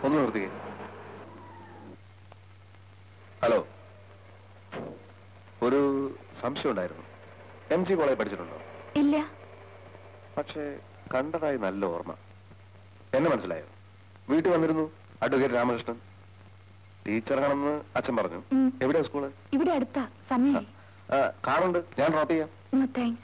ഒന്ന് നിർത്തിക്കേ ഹലോ ഒരു സംശയം ഉണ്ടായിരുന്നു എം ജി കോളേജ് പഠിച്ചിട്ടുണ്ടോ ഇല്ല പക്ഷേ കണ്ടതായി നല്ല ഓർമ്മ എന്നെ മനസ്സിലായോ വീട്ടിൽ വന്നിരുന്നു അഡ്വക്കേറ്റ് രാമകൃഷ്ണൻ ടീച്ചറാണെന്ന് അച്ഛൻ പറഞ്ഞു ഉം. എവിടെയാ സ്കൂള് ഇവിടെ അടുത്താ സമയായി ആ, കാറുണ്ട് ഞാൻ ഡ്രോപ്പ് ചെയ്യാം നോ താങ്ക്സ്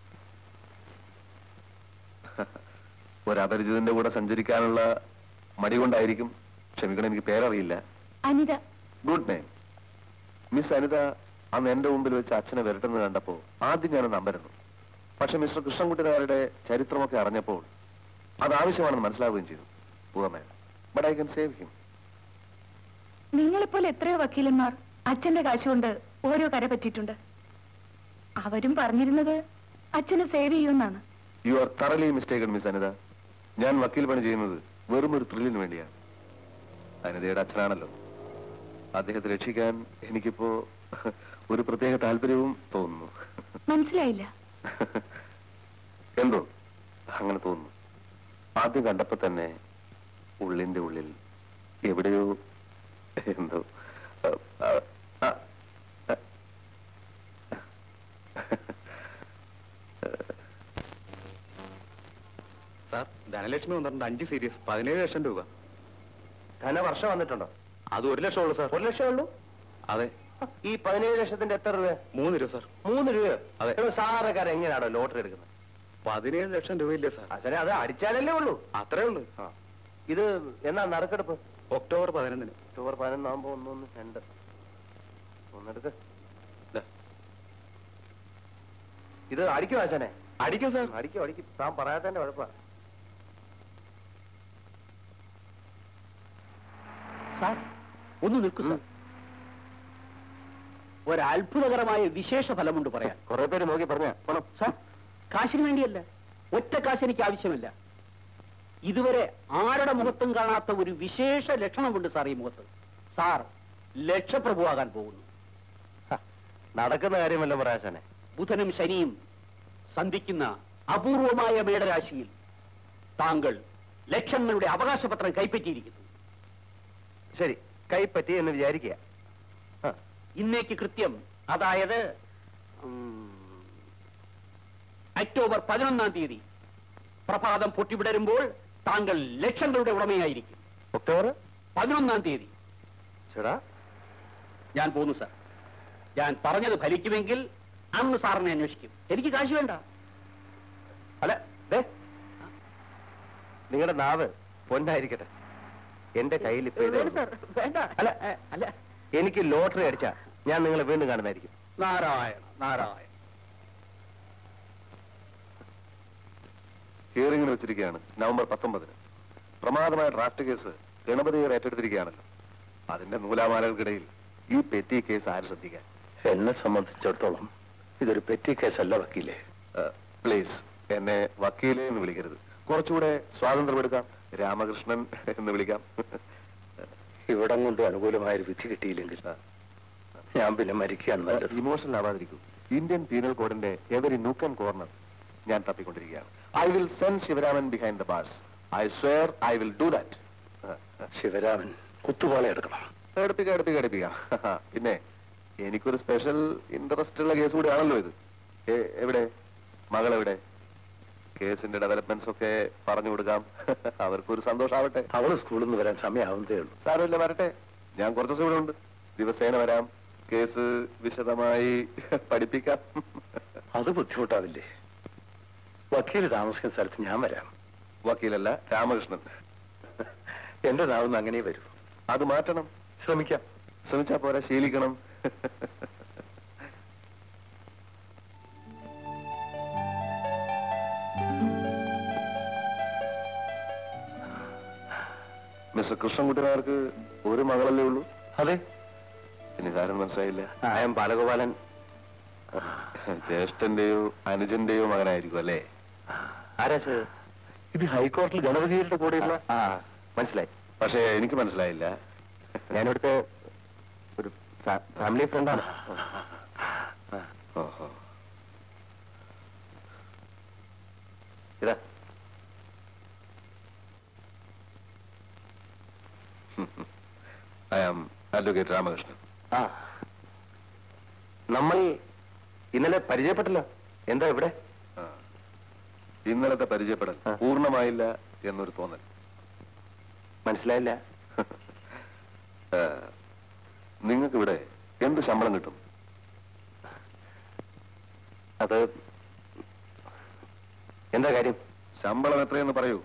ഒരു അപരിചിതന്റെ കൂടെ സഞ്ചരിക്കാനുള്ള മടി കൊണ്ടായിരിക്കും ക്ഷമിക്കണം എനിക്ക് പേരറിയില്ല Anitha good name miss Anitha അന്ന് എന്റെ മുമ്പിൽ വെച്ച് അച്ഛനെ വരട്ടുന്നത് കണ്ടപ്പോ ആദ്യം ഞാനൊന്ന് അമ്പരുന്നു പക്ഷെ മിസ്റ്റർ കൃഷ്ണൻകുട്ടിനാരുടെ ചരിത്രമൊക്കെ അറിഞ്ഞപ്പോൾ അത് ആവശ്യമാണെന്ന് മനസ്സിലാവുകയും ചെയ്തു പൂവമേ but I can save him നിങ്ങളെപ്പോലെ എത്രയോ വക്കീലന്മാർ അച്ഛന്റെ കാശുകൊണ്ട് ഓരോ കര പറ്റിയിട്ടുണ്ട് അവരും പറഞ്ഞിരുന്നത് അച്ഛനെ സേവ് ചെയ്യുമെന്നാണ് you are utterly mistaken miss Anitha ഞാൻ വക്കീൽ പണി ചെയ്യുന്നത് വെറും ഒരു ത്രില്ലിന് വേണ്ടിയാണ് അനിതയുടെ അച്ഛനാണല്ലോ അദ്ദേഹത്തെ രക്ഷിക്കാൻ എനിക്കിപ്പോ ഒരു പ്രത്യേക താല്പര്യവും തോന്നുന്നു മനസ്സിലായില്ല എന്തോ അങ്ങനെ തോന്നുന്നു ആദ്യം കണ്ടപ്പോ തന്നെ ഉള്ളിന്റെ ഉള്ളിൽ എവിടെയോ എന്തോ അഹ്, അഹ്, അഹ്, അഹ്. സാർ ധനലക്ഷ്മി വന്നിട്ടുണ്ട് അഞ്ച് സീരീസ് പതിനേഴ് ലക്ഷം രൂപ ധനവർഷം വന്നിട്ടുണ്ടോ അത് ഒരു ലക്ഷം ഉള്ളൂ സാർ ഒരു ലക്ഷമേ ഉള്ളൂ അതെ ഈ പതിനേഴ് ലക്ഷത്തിന്റെ എത്ര രൂപ മൂന്ന് രൂപ സാർ മൂന്ന് രൂപ അതെ. സാധാരണക്കാരൻ എങ്ങനെയാണോ ലോട്ടറി എടുക്കുന്നത് പതിനേഴ് ലക്ഷം രൂപയില്ലേ സാർ അച്ഛനെ അത് അടിച്ചാലല്ലേ ഉള്ളൂ അത്രേ ഉള്ളൂ ഇത് എന്നാ നറുക്കെടുപ്പ് ഒക്ടോബർ പതിനൊന്നിന് ഒക്ടോബർ പതിനൊന്നാകുമ്പോ ഒന്നൊന്ന് രണ്ട് ഒന്നെടുക്ക് ദാ. ഇത് അടിക്കും അച്ഛനെ അടിക്കും സാർ അടിക്കും അടിക്കും താൻ പറയാത്തതിന്റെ കുഴപ്പ സാർ ഒന്ന് നിൽക്കൂ സാർ ഒരത്ഭുതകരമായ വിശേഷ ഫലമുണ്ട് പറയാൻ കുറെ പേര് നോക്കി പറഞ്ഞ പണം സാർ കാശിന് വേണ്ടിയല്ല ഒറ്റ കാശ് എനിക്ക് ആവശ്യമില്ല ഇതുവരെ ആരുടെ മുഖത്തും കാണാത്ത ഒരു വിശേഷ ലക്ഷണമുണ്ട് സാർ ഈ മുഖത്ത് സാർ ലക്ഷപ്രഭുവാകാൻ പോകുന്നു നടക്കുന്ന കാര്യമല്ല പറയാശനെ ബുധനും ശനിയും സന്ധിക്കുന്ന അപൂർവമായ മേടരാശിയിൽ താങ്കൾ ലക്ഷങ്ങളുടെ അവകാശപത്രം കൈപ്പറ്റിയിരിക്കുന്നു ശരി കൈപ്പറ്റി എന്ന് വിചാരിക്കുക ഇന്നേക്ക് കൃത്യം അതായത് ഉം, ഒക്ടോബർ പതിനൊന്നാം തീയതി പ്രഭാതം പൊട്ടിവിടരുമ്പോൾ താങ്കൾ ലക്ഷങ്ങളുടെ ഉടമയായിരിക്കും ഒക്ടോബർ പതിനൊന്നാം തീയതി ചേടാ ഞാൻ പോന്നു സാർ ഞാൻ പറഞ്ഞത് ഫലിക്കുമെങ്കിൽ അന്ന് സാറിനെ അന്വേഷിക്കും എനിക്ക് കാശ് വേണ്ട അല്ല ദേ നിങ്ങളുടെ നാവ് പൊന്നായിരിക്കട്ടെ എന്റെ കയ്യിൽ ഇപ്പൊ ഇതേ വേണ്ട ഉള്ളൂ. സാർ വേണ്ട അല്ല. ഏ, അല്ല എനിക്ക് ലോട്ടറി അടിച്ചാ ഞാൻ നിങ്ങളെ വീണ്ടും കാണുന്നതായിരിക്കും നാരായണ നാരായണ ഹിയറിംഗിന് വെച്ചിരിക്കുകയാണ് നവംബർ പത്തൊമ്പതിന് പ്രമാദമായ ഡ്രാഫ്റ്റ് കേസ് ഗണപതിയെ ഏറ്റെടുത്തിരിക്കുകയാണല്ലോ അതിന്റെ നൂലാമാലകൾക്കിടയിൽ ഈ പെറ്റി കേസ് ആര് ശ്രദ്ധിക്കാൻ എന്നെ സംബന്ധിച്ചിടത്തോളം ഇതൊരു പെറ്റി കേസല്ല വക്കീലേ പ്ലീസ് എന്നെ വക്കീലെ എന്ന് വിളിക്കരുത് കുറച്ചുകൂടെ സ്വാതന്ത്ര്യമെടുക്കാം രാമകൃഷ്ണൻ എന്ന് വിളിക്കാം ഇവിടം കൊണ്ട് അനുകൂലമായൊരു വിധി കിട്ടിയില്ലെങ്കിൽ ഞാൻ പിന്നെ മരിക്കുകയാണ് നല്ലത് ഇമോഷണൽ ആവാതിരിക്കൂ ഇന്ത്യൻ പീനൽ കോഡിന്റെ എവരി നൂക്ക് ആൻഡ് കോർണർ ഞാൻ തപ്പിക്കൊണ്ടിരിക്കുകയാണ് I will send Sivaraman behind the bars I swear I will do that Sivaraman കുത്തുപാള എടുക്കണം എടുപ്പിക്കാം എടുപ്പിക്കാം എടുപ്പിക്കാം പിന്നെ എനിക്കൊരു സ്പെഷ്യൽ ഇൻട്രസ്റ്റ് ഉള്ള കേസ് കൂടിയാണല്ലോ ഇത് എ- എവിടെ മകൾ എവിടെ കേസിന്റെ ഡെവലപ്മെന്റ്സ് ഒക്കെ പറഞ്ഞു കൊടുക്കാം അവർക്കൊരു സന്തോഷാവട്ടെ അവള് സ്കൂളിൽ നിന്ന് വരാൻ സമയമാവുന്നതേ ഉള്ളൂ സാരമില്ല വരട്ടെ ഞാൻ കുറച്ച് ദിവസം ഇവിടെ ഉണ്ട് ദിവസേന വരാം കേസ് വിശദമായി പഠിപ്പിക്കാം അത് ബുദ്ധിമുട്ടാവില്ലേ വക്കീൽ താമസിക്കുന്ന സ്ഥലത്ത് ഞാൻ വരാം വക്കീലല്ല രാമകൃഷ്ണൻ എന്റെ നാവുന്ന് അങ്ങനെ വരൂ അത് മാറ്റണം ശ്രമിക്കാം ശ്രമിച്ചാ പോരാ ശീലിക്കണം മിസ്റ്റർ കൃഷ്ണൻകുട്ടിനാർക്ക് ഒരു മകളല്ലേ ഉള്ളൂ അതെ ഇനി ഇതാരും മനസ്സിലായില്ല ഐ എം ബാലഗോപാലൻ ജ്യേഷ്ഠന്റെയോ അനുജന്റെയോ മകനായിരിക്കും അല്ലേ ആരാ ചെയ്തത്? ഇത് ഹൈക്കോടതിയിൽ ഗണപതിയുടെ കൂടെയുള്ള ആ മനസ്സിലായി പക്ഷേ എനിക്ക് മനസ്സിലായില്ല ഞാനിവിടുത്തെ ഒരു ഫാമിലി ഫ്രണ്ടാണ് ഓഹോ ഇതാ ഐ ആം അഡ്വക്കേറ്റ് രാമകൃഷ്ണൻ ആ നമ്മൾ ഇന്നലെ പരിചയപ്പെട്ടല്ലോ എന്താ ഇവിടെ ആ. ഇന്നലത്തെ പരിചയപ്പെടൽ ആ. പൂർണ്ണമായില്ല എന്നൊരു തോന്നൽ മനസ്സിലായില്ല നിങ്ങൾക്ക് ഇവിടെ എന്ത് ശമ്പളം കിട്ടും അത് എന്താ കാര്യം ശമ്പളം എത്രയെന്ന് പറയൂ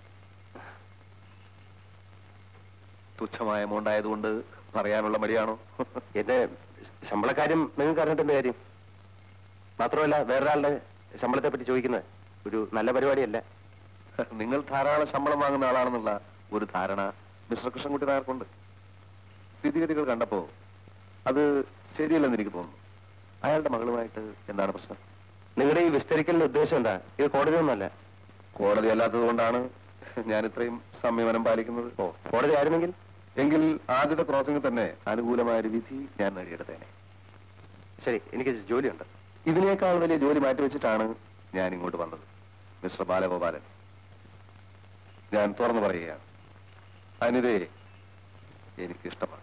തുച്ഛമായ എമൗണ്ട് ആയതുകൊണ്ട് പറയാനുള്ള മടിയാണോ എന്റെ ശമ്പളക്കാര്യം നിങ്ങൾക്ക് അറിഞ്ഞിട്ട് എന്ത് കാര്യം മാത്രമല്ല വേറൊരാളുടെ ശമ്പളത്തെ പറ്റി ചോദിക്കുന്നത് ഒരു നല്ല പരിപാടിയല്ല നിങ്ങൾ ധാരാളം ശമ്പളം വാങ്ങുന്ന ആളാണെന്നുള്ള ഒരു ധാരണ മിസ്റ്റർ കൃഷ്ണൻകുട്ടി നായർക്കുണ്ട് സ്ഥിതിഗതികൾ കണ്ടപ്പോ അത് ശരിയല്ലെന്ന് എനിക്ക് തോന്നുന്നു അയാളുടെ മകളുമായിട്ട് എന്താണ് പ്രശ്നം നിങ്ങളുടെ ഈ വിസ്തരിക്കലിന്റെ ഉദ്ദേശം എന്താ ഇത് കോടതി ഒന്നല്ല കോടതി അല്ലാത്തത് കൊണ്ടാണ് ഞാൻ ഇത്രയും സംയമനം പാലിക്കുന്നത് ഓ കോടതി ആയിരുന്നെങ്കിൽ എങ്കിൽ ആദ്യത്തെ ക്രോസിംഗിൽ തന്നെ അനുകൂലമായ ഒരു വിധി ഞാൻ നേടിയെടുത്തേനെ ശരി എനിക്ക് ജോലിയുണ്ട് ഇതിനേക്കാൾ വലിയ ജോലി മാറ്റിവെച്ചിട്ടാണ് ഞാൻ ഇങ്ങോട്ട് വന്നത് മിസ്റ്റർ ബാലഗോപാലൻ ഞാൻ തുറന്നു പറയുകയാണ് അനിതയെ എനിക്കിഷ്ടമാണ്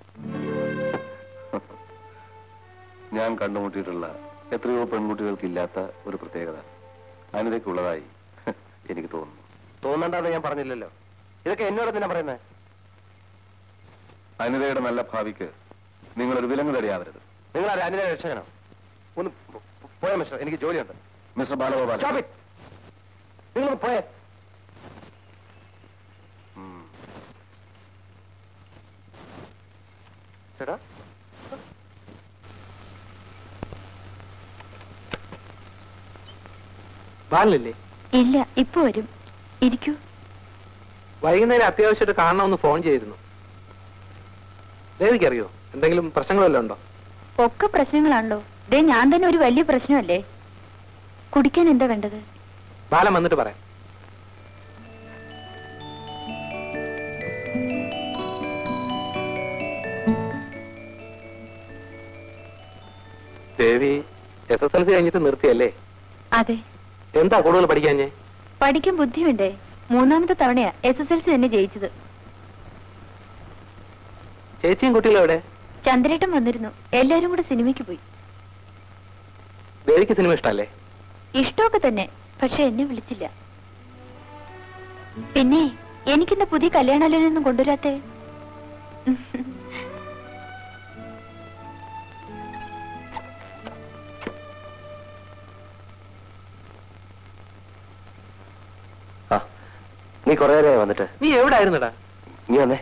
ഞാൻ കണ്ടുമുട്ടിയിട്ടുള്ള എത്രയോ പെൺകുട്ടികൾക്കില്ലാത്ത ഒരു പ്രത്യേകത അനിതയ്ക്കുള്ളതായി എനിക്ക് തോന്നുന്നു തോന്നണ്ടെന്ന് ഞാൻ പറഞ്ഞില്ലല്ലോ ഇതൊക്കെ എന്നോട് എന്തിനാ പറയുന്നത് അനിതയുടെ നല്ല ഭാവിക്ക് നിങ്ങളൊരു വിലങ്ങ് തടിയാവരുത് നിങ്ങൾ ആരാ അനിത രക്ഷകനോ ഒന്ന് പോ- പോയാ മിസ്റ്റർ എനിക്ക് ജോലിയുണ്ട് മിസ്റ്റർ ബാലഗോപാലൻ Stop it. നിങ്ങൾ പോയേ ഉം. ചേട്ടാ ബാലല്ലേ ഇല്ല ഇപ്പൊ വരും ഇരിക്കൂ വൈകുന്നേരം അത്യാവശ്യമായിട്ട് കാണണമെന്ന് ഫോൺ ചെയ്തിരുന്നു ദേവിക്കറിയോ എന്തെങ്കിലും പ്രശ്നങ്ങൾ വല്ലതും ഉണ്ടോ ഒക്കെ പ്രശ്നങ്ങളാണല്ലോ ദേ ഞാൻ തന്നെ ഒരു വലിയ പ്രശ്നമല്ലേ കുടിക്കാൻ എന്താ വേണ്ടത് ബാലൻ വന്നിട്ട് പറയാം Devi S S L C കഴിഞ്ഞിട്ട് നിർത്തിയല്ലേ അതെ എന്താ കൂടുതൽ പഠിക്കാഞ്ഞേ പഠിക്കാൻ ബുദ്ധി വേണ്ടേ മൂന്നാമത്തെ തവണയാ എസ് എസ് എൽ സി തന്നെ ജയിച്ചത് ചേച്ചിയും കുട്ടികളും എവിടെ ചന്ദ്രേട്ടൻ വന്നിരുന്നു എല്ലാരും കൂടെ സിനിമയ്ക്ക് പോയി ദേവിക്ക് സിനിമ ഇഷ്ടമല്ലേ ഇഷ്ടമൊക്കെ തന്നെ പക്ഷെ എന്നെ വിളിച്ചില്ല പിന്നെ എനിക്കിന്ന് പുതിയ കല്യാണാലോചനയൊന്നും കൊണ്ടുവരാത്തെ ആ നീ കുറെ നേരമായി വന്നിട്ട് നീ എവിടെ ആയിരുന്നടാ നീ വന്നേ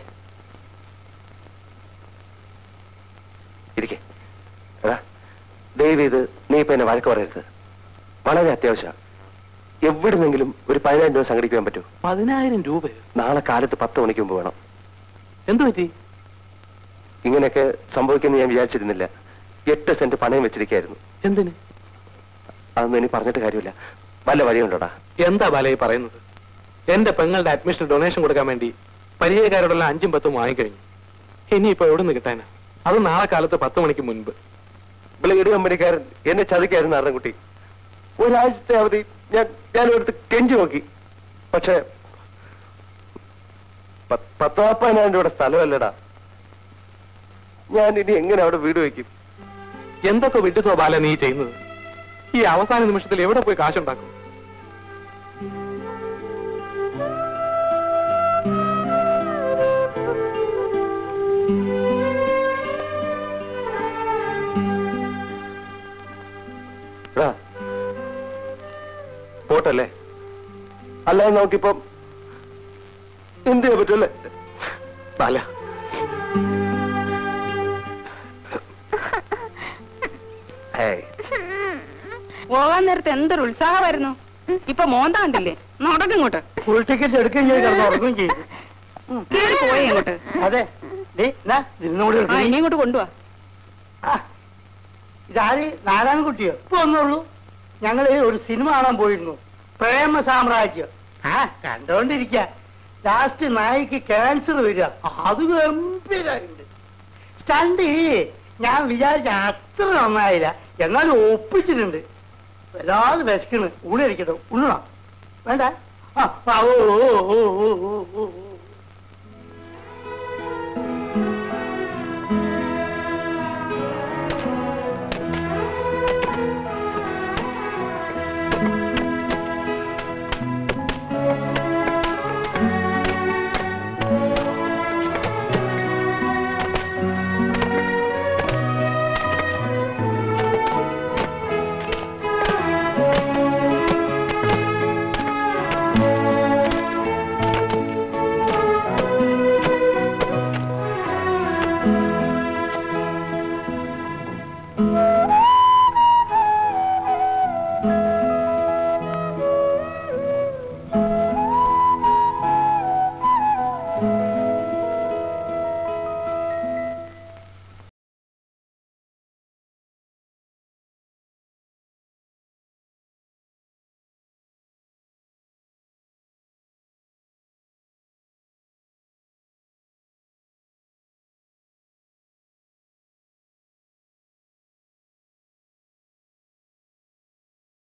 ഇരിക്കെ എടാ ദയവ് ചെയ്ത് നീ ഇപ്പൊ എന്നെ വഴക്ക് പറയരുത് വളരെ അത്യാവശ്യമാണ് എവിടുന്നെങ്കിലും ഒരു പതിനായിരം രൂപ സംഘടിക്കാൻ പറ്റൂ പതിനായിരം രൂപയോ നാളെ കാലത്ത് പത്ത് മണിക്ക് മുമ്പ് വേണം എന്തു പറ്റി ഇങ്ങനെയൊക്കെ സംഭവിക്കുമെന്ന് ഞാൻ വിചാരിച്ചിരുന്നില്ല എട്ട് സെന്റ് പണയം വെച്ചിരിക്കായിരുന്നു എന്തിന് അതൊന്നും ഇനി പറഞ്ഞിട്ട് കാര്യമില്ല വല്ല വഴിയുണ്ടോടാ എന്താ ബാലയി പറയുന്നത് എന്റെ പെങ്ങളുടെ അഡ്മിഷൻ ഡൊണേഷൻ കൊടുക്കാൻ വേണ്ടി പരിചയക്കാരോടെല്ലാം അഞ്ചും പത്തും വാങ്ങിക്കഴിഞ്ഞു ഇനിയിപ്പോ എവിടെ നിന്ന് കിട്ടാനാ അത് നാളെ കാലത്ത് പത്ത് മണിക്ക് മുൻപ് ബ്ലേഡ് കമ്പനിക്കാരൻ എന്നെ ചതിക്കായിരുന്നു അറൻകുട്ടി ഒരാഴ്ചത്തെ അവധി ഞാൻ ഞാൻ എടുത്ത് കെഞ്ചി നോക്കി പക്ഷേ പ- പത്താപ്പതിനായിരം രൂപയുടെ സ്ഥലമല്ലടാ ഞാൻ ഇനി എങ്ങനെ അവിടെ വീട് വെക്കും എന്തൊക്കെ വിട്ടുസോ ബാല നീ ചെയ്യുന്നത് ഈ അവസാന നിമിഷത്തിൽ എവിടെ പോയി കാശുണ്ടാക്കും എടാ പോട്ടല്ലേ അല്ലാതെ നമുക്കിപ്പം എന്ത് ചെയ്യാൻ പറ്റുമല്ലേ ബാല ഹേയ് പോകാൻ നേരത്തെ എന്തൊരു ഉത്സാഹമായിരുന്നു ഇപ്പൊ മോന്താണ്ടില്ലേ നടക്കിങ്ങോട്ട് ഫുൾ ടിക്കറ്റ് എടുക്കുകയും ചെയ്ത് കിടന്ന് ഉറങ്ങുകയും ചെയ്തു കേറി പോയേ ഇങ്ങോട്ട് അതെ ദേ, ഇതാ, ഇതിനോട് ആ ഇനി ഇങ്ങോട്ട് കൊണ്ടുവാ ഇതാര് നാരായണൻകുട്ടിയോ ഇപ്പൊ ഒന്നുള്ളൂ ഞങ്ങള് ഒരു സിനിമ കാണാൻ പോയിരുന്നു പ്രേമ സാമ്രാജ്യം ആ കണ്ടോണ്ടിരിക്ക ലാസ്റ്റ് നായിക്ക് ക്യാൻസർ വരിക അത് ഗംഭീരായിട്ടുണ്ട് സ്റ്റണ്ട് ഞാൻ വിചാരിച്ച അത്ര നന്നായില്ല എന്നാലും ഒപ്പിച്ചിട്ടുണ്ട് വല്ലാതെ വിശക്കണ് ഊണിരിക്കട്ടെ ഉണ്ണണം വേണ്ട ആ ആ, ഓ ഓ ഓ ഓ ഓ ഓ